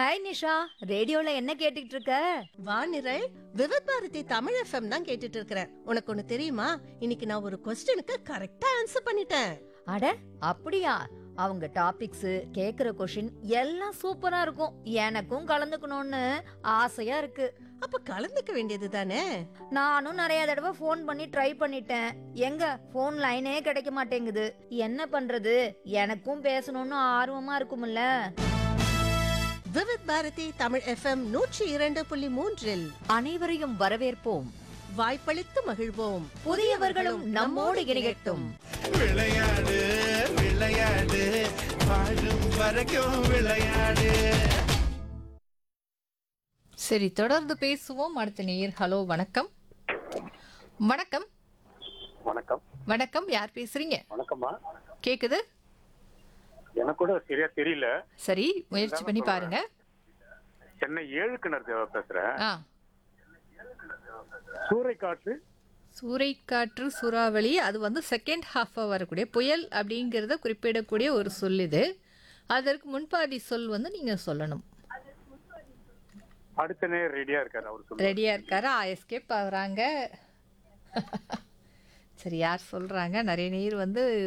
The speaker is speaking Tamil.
ஹாய் நிஷா ரேடியோல என்ன கேட்டுட்டு இருக்க வானிரல் விவத் பாரதி தமிழ் எஃப்எம் தான் கேட்டுட்டு இருக்கிறேன் உனக்கு ஒண்ணு தெரியுமா இன்னைக்கு நான் ஒரு கொஸ்டினுக்கு கரெக்டா ஆன்சர் பண்ணிட்டேன் அட அப்படியா அவங்க டாபிக்ஸ் கேக்குற கொஷின் எல்லாம் சூப்பரா இருக்கும் எனக்கும் கலந்துக்கணும்னு ஆசையா இருக்கு அப்ப கலந்துக்க வேண்டியது தானே நானும் நிறைய தடவை ஃபோன் பண்ணி ட்ரை பண்ணிட்டேன் எங்க ஃபோன் லைனே கிடைக்க மாட்டேங்குது என்ன பண்றது எனக்கும் பேசணும்னு ஆர்வமா இருக்கும்ல விவத் பாரதி தமிழ் எஃப்எம் நூற்றி இரண்டு புள்ளி மூன்றில் அனைவரையும் வரவேற்போம் வாய்ப்பளித்து மகிழ்வோம் புதியவர்களும் நம்மோடு இணையட்டும் விளையாடு விளையாடு வாழும் வரைக்கும் விளையாடு சரி தொடர்ந்து பேசுவோம் அடுத்த நேயர் ஹலோ வணக்கம் வணக்கம் வணக்கம் வணக்கம் யார் பேசுறீங்க வணக்கம்மா கேக்குது எனக்கு கூட சரியா தெரியல சரி முயற்சி பண்ணி பாருங்க சென்னை ஏழு கிணறு தேவ பேசுறேன் ஆ சூறைக்காற்று சூறைக்காற்று சூறாவளி அது வந்து செகண்ட் ஹாஃபாக வரக்கூடிய புயல் அப்படிங்கிறத குறிப்பிடக்கூடிய ஒரு சொல் இது அதற்கு முன்பாதி சொல் வந்து நீங்கள் சொல்லணும் அடுத்த நேரம் ரெடியா இருக்காரு அவர் சொல்லுங்க ரெடியாக இருக்காரு எஸ்கேப் ஆகுறாங்க சரி யார் சொல்கிறாங்க நிறைய நேர் வந்து